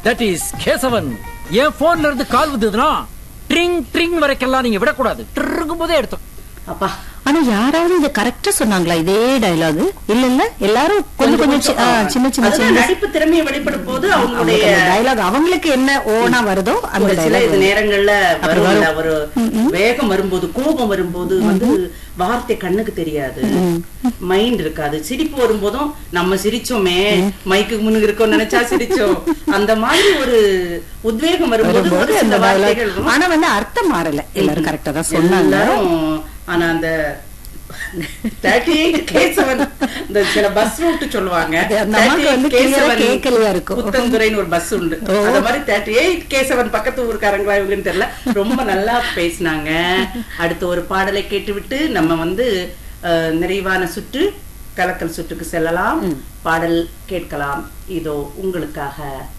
That is Kesavan என் போன்ல இருந்து கால் வந்ததுன்னா ட்ரிங் ட்ரிங் வரைக்கெல்லாம் நீங்க விடக்கூடாது ட்ருங்கும் போதே எடுத்தோம் அப்பா ஆனா யாராவது இத கரெக்டா சொன்னாங்களா இதே டயலாக் இல்ல இல்ல எல்லாரும் கொஞ்சம் கொஞ்சம் சி- ஆ, சின்ன சின்ன அதுதான் சின்ன நடிப்பு திறமையை வெளிப்படும் போது அவங்களுடைய டயலாக் அவங்களுக்கு என்ன ஓனா வருதோ அந்த ஒரு சில இது டயலாக் நேரங்கள்ல அப்படி வரும் வரும். ஒரு வேகம் வரும்போது கோபம் வரும்போது வந்து வார்த்தை கண்ணுக்கு தெரியாது மைண்ட் இருக்காது சிரிப்பு வரும்போதும் நம்ம சிரிச்சோமே மைக்கு முன்னுக்கு இருக்கோம் நினைச்சா சிரிச்சோம் அந்த மாதிரி ஒரு உத்வேகம் வரும்போது வரும்போது ஒரு அந்த சில வார்த்தைகள் டயலாக் ஆனா வந்து அர்த்தம் மாறல எல்லாரும் கரெக்டா தான் சொன்னாங்க எல்லாரும் ஆனா அந்த 38 கேசவன் இந்த சில பஸ் ரூட் சொல்லுவாங்க அது அந்த அம்மாக்கு வந்து 38 clear ஆ கேசவன் கேட்கலையா இருக்கும். புத்தந்துறைன்னு ஒரு பஸ் உண்டு ஓ. அந்த மாதிரி தேர்ட்டி எயிட் கேசவன் பக்கத்து ஊருக்காரங்களா இவங்கன்னு தெரியல ரொம்ப நல்லா பேசினாங்க அடுத்து ஒரு பாடலை கேட்டுவிட்டு நம்ம வந்து அஹ், நிறைவான சுற்று கலக்கல் சுற்றுக்கு செல்லலாம் பாடல் கேட்கலாம் இதோ உங்களுக்காக